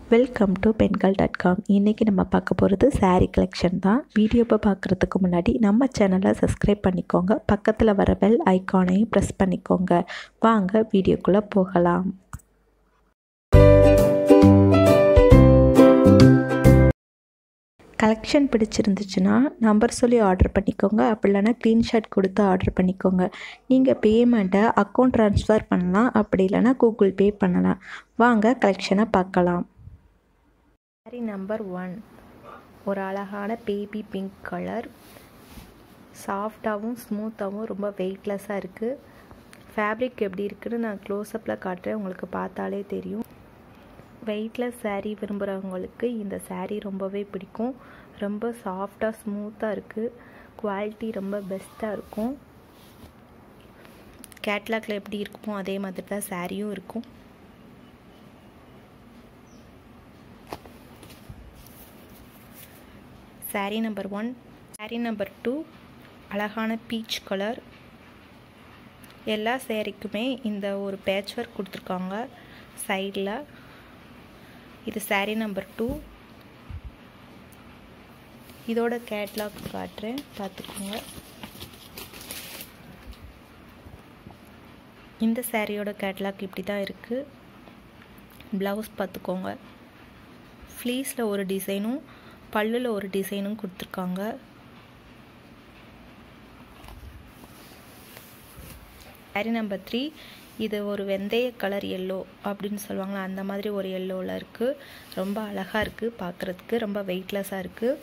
welcome to Pengal dot com இன்றைக்கி நம்ம பார்க்க போகிறது saree கலெக்ஷன் தான் வீடியோவை பார்க்குறதுக்கு முன்னாடி நம்ம சேனலை சப்ஸ்கிரைப் பண்ணிக்கோங்க பக்கத்தில் வர பெல் ஐக்கானையும் ப்ரெஸ் பண்ணிக்கோங்க வாங்க வீடியோக்குள்ளே போகலாம் கலெக்ஷன் பிடிச்சிருந்துச்சுன்னா நம்பர் சொல்லி ஆர்டர் பண்ணிக்கோங்க அப்படி இல்லைனா க்ரீன்ஷாட் கொடுத்து ஆர்டர் பண்ணிக்கோங்க நீங்கள் பேமெண்ட்டை அக்கௌண்ட் ட்ரான்ஸ்ஃபர் பண்ணலாம் அப்படி இல்லைனா கூகுள் பே பண்ணலாம் வாங்க கலெக்ஷனை பார்க்கலாம் சாரி நம்பர் ஒன் ஒரு அழகான பேபி பிங்க் கலர் சாஃப்டாகவும் ஸ்மூத்தாகவும் ரொம்ப வெயிட்லெஸ்ஸாக இருக்குது ஃபேப்ரிக் எப்படி இருக்குன்னு நான் க்ளோஸ்அப்பில் காட்டுறேன் உங்களுக்கு பார்த்தாலே தெரியும் வெயிட்லெஸ் saree விரும்புகிறவங்களுக்கு இந்த saree ரொம்பவே பிடிக்கும் ரொம்ப சாஃப்டாக ஸ்மூத்தாக இருக்குது குவாலிட்டி ரொம்ப பெஸ்ட்டாக இருக்கும் கேட்லாக்ல எப்படி இருக்குமோ அதே மாதிரி தான் சாரியும் இருக்கும் saree number one saree number two அழகான பீச் கலர் எல்லா சேரீக்குமே இந்த ஒரு பேட்ச் ஒர்க் கொடுத்துருக்காங்க சைடில் இது saree நம்பர் டூ இதோட கேட்லாக் காட்டுறேன் பார்த்துக்கோங்க இந்த சாரியோட கேட்லாக் இப்படி தான் இருக்குது ப்ளவுஸ் பார்த்துக்கோங்க ஃப்ளீஸில் ஒரு டிசைனும் பல்லில் ஒரு டிசைனும் கொடுத்துருக்காங்க சாரி நம்பர் த்ரீ இது ஒரு வெந்தய கலர் எல்லோ அப்படின்னு சொல்லுவாங்களா அந்த மாதிரி ஒரு எல்லோவில் இருக்குது ரொம்ப அழகாக இருக்குது பார்க்குறதுக்கு ரொம்ப வெயிட்லெஸ்ஸாக இருக்குது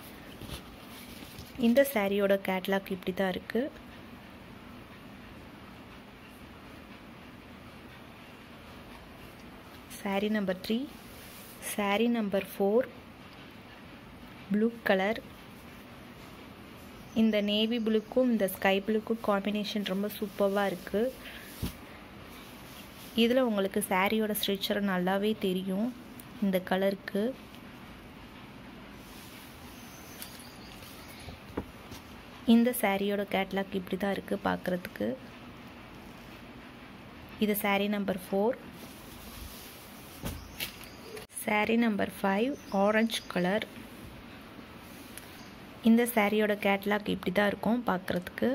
இந்த சாரியோட கேட்லாக் இப்படி தான் இருக்குது saree number three saree number four blue colour இந்த நேவி ப்ளூக்கும் இந்த ஸ்கை ப்ளூக்கும் காம்பினேஷன் ரொம்ப சூப்பராக இருக்குது இதில் உங்களுக்கு சாரியோட ஸ்ட்ரெச்சர் நல்லாவே தெரியும் இந்த கலருக்கு இந்த சாரியோட கேட்லாக் இப்படி தான் இருக்குது பார்க்குறதுக்கு இது saree number four saree number five orange colour இந்த சாரியோட கேட்லாக் இப்படி தான் இருக்கும் பார்க்குறதுக்கு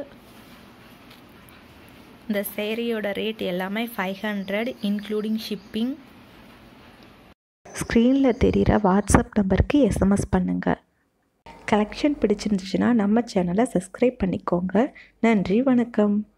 இந்த சேரீயோட ரேட் எல்லாமே ஃபைவ் ஹண்ட்ரட் இன்க்ளூடிங் ஷிப்பிங் ஸ்க்ரீனில் தெரிகிற வாட்ஸ்அப் நம்பருக்கு எஸ்எம்எஸ் பண்ணுங்கள் கலெக்ஷன் பிடிச்சிருந்துச்சுன்னா நம்ம சேனலை சப்ஸ்கிரைப் பண்ணிக்கோங்க நன்றி வணக்கம்